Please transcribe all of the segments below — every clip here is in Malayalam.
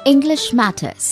English Matters.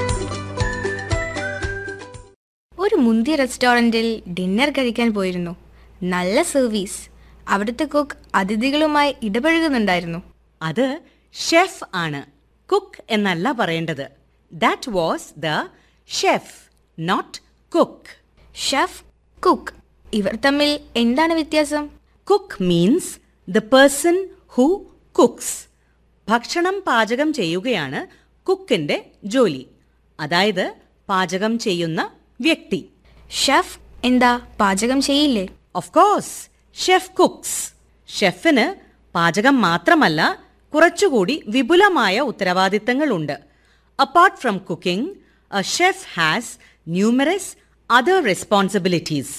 ഒരു മുന്തിയ റെസ്റ്റോറൻറ്റിൽ ഡിന്നർ കഴിക്കാൻ പോയിരുന്നു നല്ല സർവീസ് അവിടുത്തെ കുക്ക് അതിഥികളുമായി ഇടപഴകുന്നുണ്ടായിരുന്നു അത് ഷെഫ് ആണ് കുക്ക് എന്നല്ല പറയേണ്ടത് that was the chef not cook chef cook ഇവർ തമ്മിൽ എന്താണ് വ്യത്യാസം cook means the person who cooks ഭക്ഷണം പാചകം ചെയ്യുകയാണ് കുക്കിന്റെ ജോലി അതായത് പാചകം ചെയ്യുന്ന വ്യക്തി ഷെഫ് എന്താ പാചകം ചെയ്യില്ലേ ഓഫ് കോഴ്സ് ഷെഫ് കുക്സ് ഷെഫിന് പാചകം മാത്രമല്ല കുറച്ചുകൂടി വിപുലമായ ഉത്തരവാദിത്തങ്ങളുണ്ട് apart from cooking a chef has numerous other responsibilities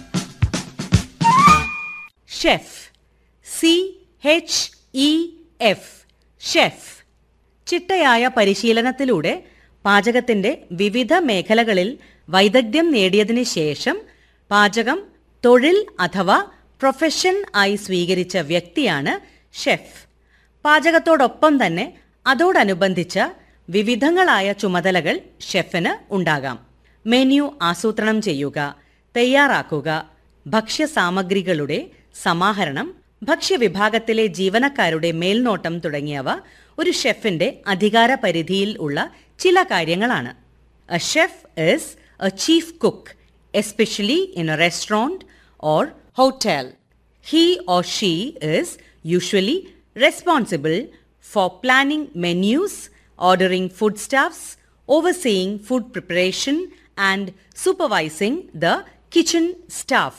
chef C H E F chef ചിട്ടയായ പരിശീലനത്തിലൂടെ പാചകത്തിന്റെ വിവിധ മേഖലകളിൽ വൈദഗ്ധ്യം നേടിയതിനു ശേഷം പാചകം തൊഴിൽ അഥവാ പ്രൊഫഷൻ ആയി സ്വീകരിച്ച വ്യക്തിയാണ് ഷെഫ് പാചകത്തോടൊപ്പം തന്നെ അതോടനുബന്ധിച്ച വിവിധങ്ങളായ ചുമതലകൾ ഷെഫിന് ഉണ്ടാകാം മെനു ആസൂത്രണം ചെയ്യുക തയ്യാറാക്കുക ഭക്ഷ്യസാമഗ്രികളുടെ സമാഹരണം ഭക്ഷ്യവിഭാഗത്തിലെ ജീവനക്കാരുടെ മേൽനോട്ടം തുടങ്ങിയവ ഒരു ഷെഫിന്റെ അധികാര പരിധിയിൽ ഉള്ള ചില കാര്യങ്ങളാണ് a chef is a chief cook especially in a restaurant or hotel He or she is usually responsible for planning menus, ordering foodstuffs, overseeing food preparation, and supervising the kitchen staff.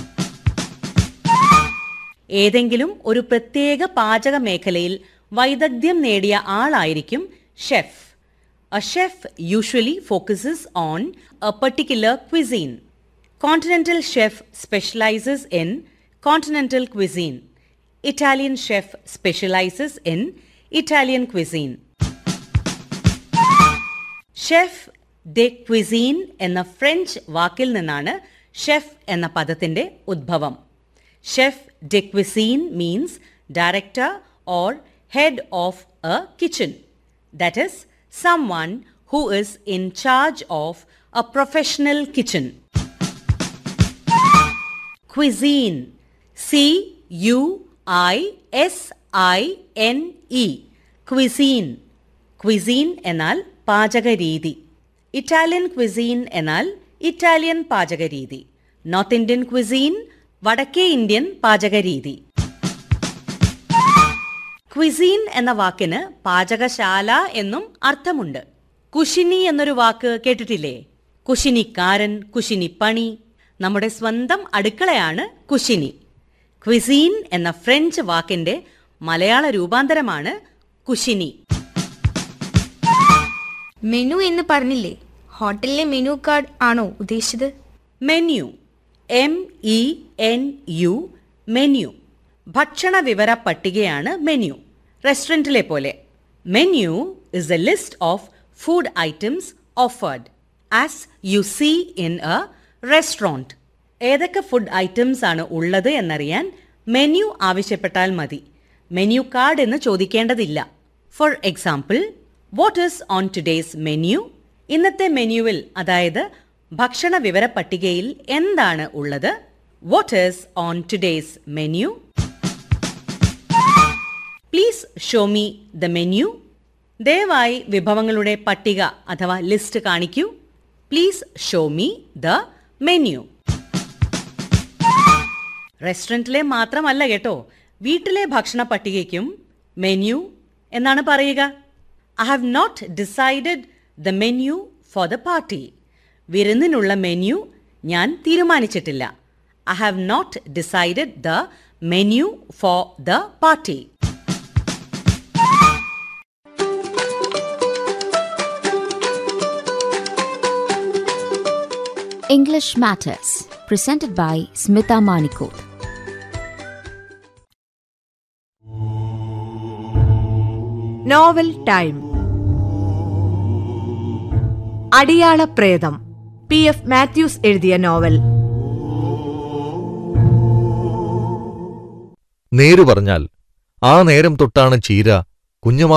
ഏതെങ്കിലും ഒരു പ്രത്യേക പാചക മേഖലയിൽ വൈദഗ്ധ്യം നേടിയ ആളായിരിക്കും chef a chef usually focuses on a particular cuisine continental chef specialises in continental cuisine Italian chef specialises in Italian cuisine chef de cuisine എന്ന ഫ്രഞ്ച് വാക്കിൽ നിന്നാണ് ഷെഫ് എന്ന പദത്തിന്റെ ഉദ്ഭവം chef de cuisine means director or head of a kitchen that is someone who is in charge of a professional kitchen cuisine C U I S I N E cuisine cuisine എന്നാൽ പാചകരീതി ഇറ്റാലിയൻ ക്വിസീൻ എന്നാൽ ഇറ്റാലിയൻ പാചകരീതി നോർത്ത് ഇന്ത്യൻ ക്വിസീൻ വടക്കേ ഇന്ത്യൻ പാചകരീതി ക്വിസീൻ എന്ന വാക്കിന് പാചകശാല എന്നും അർത്ഥമുണ്ട് കുശിനി എന്നൊരു വാക്ക് കേട്ടിട്ടില്ലേ കുശിനിക്കാരൻ കുശിനിപ്പണി നമ്മുടെ സ്വന്തം അടുക്കളയാണ് കുശിനി ക്വിസീൻ എന്ന ഫ്രഞ്ച് വാക്കിന്റെ മലയാള രൂപാന്തരമാണ് കുശിനി മെനു എന്ന് പറഞ്ഞില്ലേ ഹോട്ടലിലെ മെനു കാർഡ് ആണോ ഉദ്ദേശിച്ചത് menu M E N U menu ഭക്ഷണ വിവര പട്ടികയാണ് മെന്യു റെസ്റ്റോറൻറ്റിലെ പോലെ menu is a list of food items offered as you see in a restaurant ഏതൊക്കെ ഫുഡ് ഐറ്റംസ് ആണ് ഉള്ളത് എന്നറിയാൻ മെന്യു ആവശ്യപ്പെട്ടാൽ മതി മെനു കാർഡ് എന്ന് ചോദിക്കേണ്ടതില്ല for example what is on today's menu ഇന്നത്തെ മെനുവിൽ അതായത് ഭക്ഷണ വിവര പട്ടികയിൽ എന്താണ് ഉള്ളത് what is on today's menu please show me the menu ദയവായി വിഭവങ്ങളുടെ പട്ടിക അഥവാ ലിസ്റ്റ് കാണിക്കൂ please show me the menu റെസ്റ്റോറൻറ്റിലെ മാത്രമല്ല കേട്ടോ വീട്ടിലെ ഭക്ഷണ പട്ടികയ്ക്കും മെനു എന്നാണ് പറയുക I have not decided the menu for the party വിരുന്നിനുള്ള മെനു ഞാൻ തീരുമാനിച്ചിട്ടില്ല I have not decided the menu for the party English Matters. Presented by Smita Manikot. Novel time അടിയാള പ്രേതം പി എഫ് മാത്യൂസ് എഴുതിയ നോവൽ നേരു പറഞ്ഞാൽ ആ നേരം തൊട്ടാണ് ചീര കുഞ്ഞുമാ